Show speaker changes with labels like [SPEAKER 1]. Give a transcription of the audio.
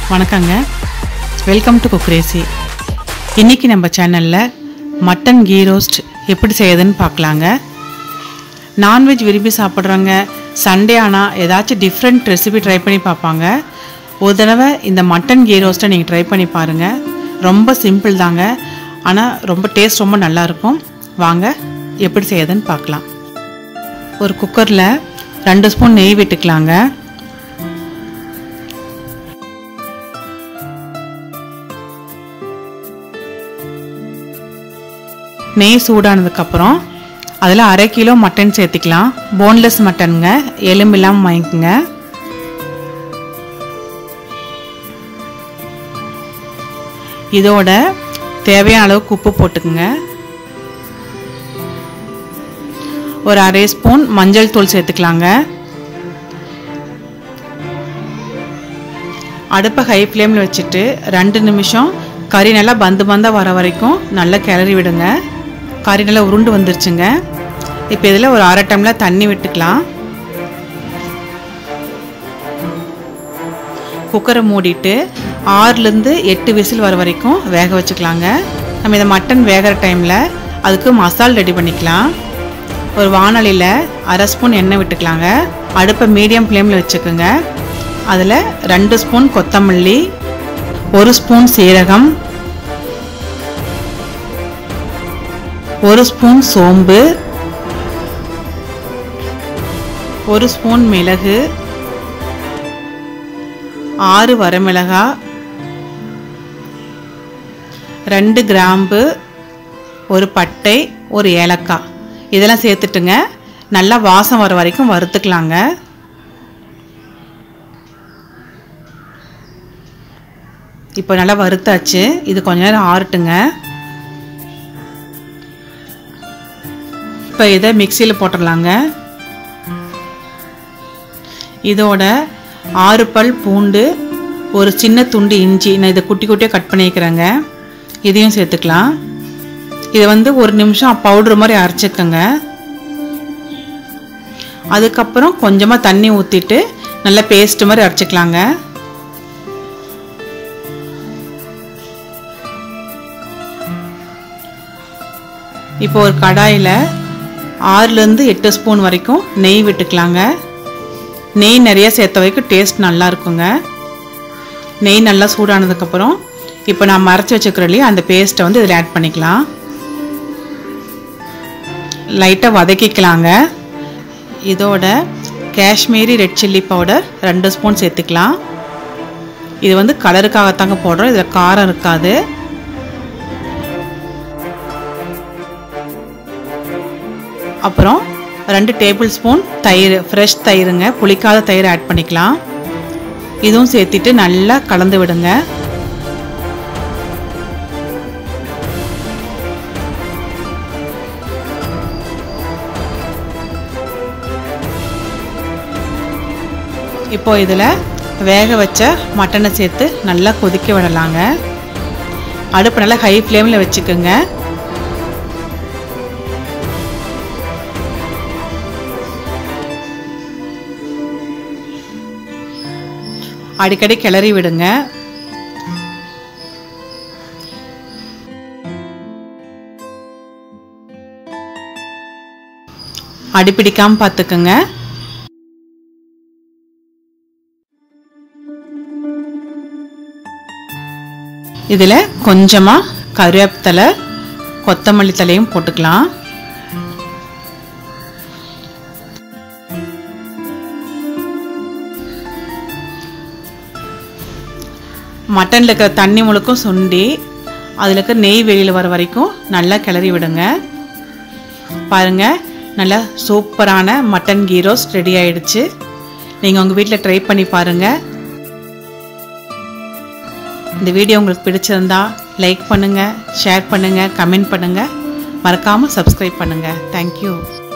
[SPEAKER 1] வணக்கங்க welcome to குக்ரேசி இன்றைக்கி நம்ம சேனலில் மட்டன் கீ ரோஸ்ட் எப்படி செய்யுதுன்னு பார்க்கலாங்க நான்வெஜ் விரும்பி சாப்பிட்றவங்க சண்டே ஆனால் ஏதாச்சும் டிஃப்ரெண்ட் ரெசிபி ட்ரை பண்ணி பார்ப்பாங்க ஒரு தடவை இந்த மட்டன் கீ ரோஸ்ட்டை நீங்கள் ட்ரை பண்ணி பாருங்கள் ரொம்ப சிம்பிள் தாங்க ஆனால் ரொம்ப டேஸ்ட் ரொம்ப நல்லாயிருக்கும் வாங்க எப்படி செய்யுதுன்னு பார்க்கலாம் ஒரு குக்கரில் ரெண்டு ஸ்பூன் நெய் விட்டுக்கலாங்க நெய் சூடானதுக்கப்புறம் அதில் அரை கிலோ மட்டன் சேர்த்துக்கலாம் போன்லெஸ் மட்டனுங்க எலும்பு இல்லாமல் வாங்கிக்கோங்க இதோட தேவையான அளவுக்கு உப்பு போட்டுக்குங்க ஒரு அரை ஸ்பூன் மஞ்சள் தூள் சேர்த்துக்கலாங்க அடுப்பை ஹை ஃப்ளேமில் வச்சுட்டு ரெண்டு நிமிஷம் கறி நல்லா பந்து பந்தாக வர வரைக்கும் நல்லா கிளறி விடுங்க கறி நல்லா உருண்டு வந்துருச்சுங்க இப்போ இதில் ஒரு அரை டம்ளர் தண்ணி விட்டுக்கலாம் குக்கரை மூடிட்டு ஆறுலேருந்து எட்டு விசில் வர வரைக்கும் வேக வச்சுக்கலாங்க நம்ம இந்த மட்டன் வேகிற டைமில் அதுக்கு மசால் ரெடி பண்ணிக்கலாம் ஒரு வானொலியில் அரை ஸ்பூன் எண்ணெய் விட்டுக்கலாங்க அடுப்பை மீடியம் ஃப்ளேமில் வச்சுக்கோங்க அதில் ரெண்டு ஸ்பூன் கொத்தமல்லி ஒரு ஸ்பூன் சீரகம் ஒரு ஸ்பூன் சோம்பு ஒரு ஸ்பூன் மிளகு ஆறு வரமிளகா ரெண்டு கிராம்பு ஒரு பட்டை ஒரு ஏலக்காய் இதெல்லாம் சேர்த்துட்டுங்க நல்லா வாசம் வர வரைக்கும் வறுத்துக்கலாங்க இப்போ நல்லா வறுத்தாச்சு இது கொஞ்ச நேரம் ஆறட்டுங்க இப்போ இதை மிக்சியில் போட்டுடலாங்க இதோட ஆறு பல் பூண்டு ஒரு சின்ன துண்டு இஞ்சி நான் இதை குட்டி குட்டியாக கட் பண்ணிக்கிறேங்க இதையும் சேர்த்துக்கலாம் இதை வந்து ஒரு நிமிஷம் பவுட்ரு மாதிரி அரைச்சிக்கோங்க அதுக்கப்புறம் கொஞ்சமாக தண்ணி ஊற்றிட்டு நல்லா பேஸ்ட் மாதிரி அரைச்சிக்கலாங்க இப்போ ஒரு கடாயில் ஆறுலேருந்து எட்டு ஸ்பூன் வரைக்கும் நெய் விட்டுக்கலாங்க நெய் நிறைய சேர்த்த வரைக்கும் டேஸ்ட் நல்லா இருக்குங்க நெய் நல்லா சூடானதுக்கப்புறம் இப்போ நான் மறைச்சி வச்சுக்கிறோம் இல்லையா அந்த பேஸ்ட்டை வந்து இதில் ஆட் பண்ணிக்கலாம் லைட்டாக வதக்கிக்கலாங்க இதோட காஷ்மீரி ரெட் சில்லி பவுடர் ரெண்டு ஸ்பூன் சேர்த்துக்கலாம் இது வந்து கலருக்காகத்தாங்க போடுறோம் இதில் காரம் இருக்காது அப்புறம் ரெண்டு டேபிள் ஸ்பூன் தயிர் ஃப்ரெஷ் தயிருங்க புளிக்காத தயிர் ஆட் பண்ணிக்கலாம் இதுவும் சேர்த்துட்டு நல்லா கலந்து விடுங்க இப்போ இதில் வேக வச்ச மட்டனை சேர்த்து நல்லா கொதிக்க விடலாங்க அடுப்பு நல்லா ஹை ஃப்ளேமில் வச்சுக்கோங்க அடிக்கடி கிளறி விடுங்க அடிப்பிடிக்காம பார்த்துக்குங்க இதில் கொஞ்சமாக கருவேப்பித்தலை கொத்தமல்லி தலையும் போட்டுக்கலாம் மட்டனில் இருக்கிற தண்ணி முழுக்கும் சுண்டி அதில் இருக்க நெய் வெளியில் வர வரைக்கும் நல்லா கிளறி விடுங்க பாருங்கள் நல்லா சூப்பரான மட்டன் கீ ரோஸ்ட் ரெடி ஆயிடுச்சு நீங்கள் உங்கள் வீட்டில் ட்ரை பண்ணி பாருங்கள் இந்த வீடியோ உங்களுக்கு பிடிச்சிருந்தா லைக் பண்ணுங்கள் ஷேர் பண்ணுங்கள் கமெண்ட் பண்ணுங்கள் மறக்காமல் சப்ஸ்கிரைப் பண்ணுங்கள் தேங்க்யூ